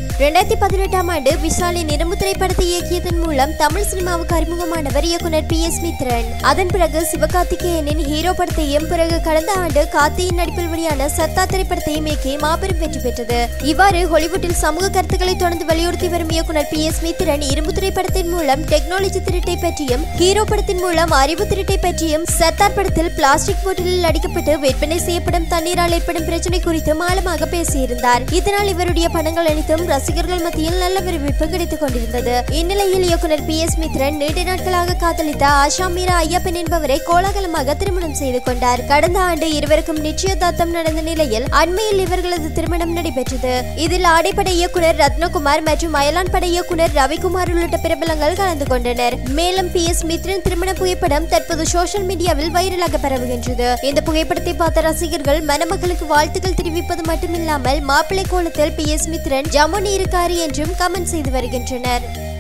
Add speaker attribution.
Speaker 1: இரண்டாயிரத்தி பதினெட்டாம் ஆண்டு விஷாலின் இரும்பு திரைப்படத்தை இயக்கியதன் மூலம் தமிழ் சினிமாவுக்கு அறிமுகமானவர் இயக்குனர் பி எஸ் மித்ரன் அதன் பிறகு சிவகார்த்திகேயனின் ஹீரோ படத்தையும் பிறகு கடந்த ஆண்டு கார்த்தியின் நடிப்பில் வெளியான சத்தா திரைப்படத்தையும் இயக்கி மாபெரும் வெற்றி பெற்றது இவ்வாறு ஹாலிவுட்டில் சமூக கருத்துக்களை தொடர்ந்து வலியுறுத்தி வரும் இயக்குனர் பி எஸ் மித்ரன் இரும்பு திரைப்படத்தின் மூலம் டெக்னாலஜி திருட்டை பற்றியும் ஹீரோ படத்தின் மூலம் அறிவு திருட்டை பற்றியும் சத்தார் படத்தில் பிளாஸ்டிக் போட்டலில் அடிக்கப்பட்டு விற்பனை செய்யப்படும் தண்ணீரால் ஏற்படும் பிரச்சனை குறித்தும் ஆழமாக பேசியிருந்தார் இதனால் இவருடைய படங்கள் அனைத்தும் ரசிகர்கள் மத்தியில் நல்ல வரவேற்பு கிடைத்துக் கொண்டிருந்தது இந்நிலையில் இயக்குனர் பி எஸ் மித்ரன் நீண்ட நாட்களாக காதலித்த ஆஷா மீரா ஐயப்பன் என்பவரை கோலாகலமாக திருமணம் செய்து கொண்டார் கடந்த ஆண்டு இருவருக்கும் நிச்சயதார்த்தம் நடந்த நிலையில் அண்மையில் இவர்களது திருமணம் நடைபெற்றது இதில் ஆடைப்பட இயக்குனர் ரத்னகுமார் மற்றும் அயலான் பட இயக்குனர் ரவிக்குமார் உள்ளிட்ட பிரபலங்கள் கலந்து கொண்டனர் மேலும் பி எஸ் மித்ரன் திருமண புகைப்படம் தற்போது சோஷியல் மீடியாவில் வைரலாக பரவுகின்றது இந்த புகைப்படத்தை பார்த்த ரசிகர்கள் மணமக்களுக்கு வாழ்த்துக்கள் தெரிவிப்பது மட்டுமில்லாமல் மாப்பிள்ளை கோலத்தில் பி எஸ் மித்ரன் ஜமுன் இருக்காரு என்றும் கமெண்ட் செய்து வருகின்றனர்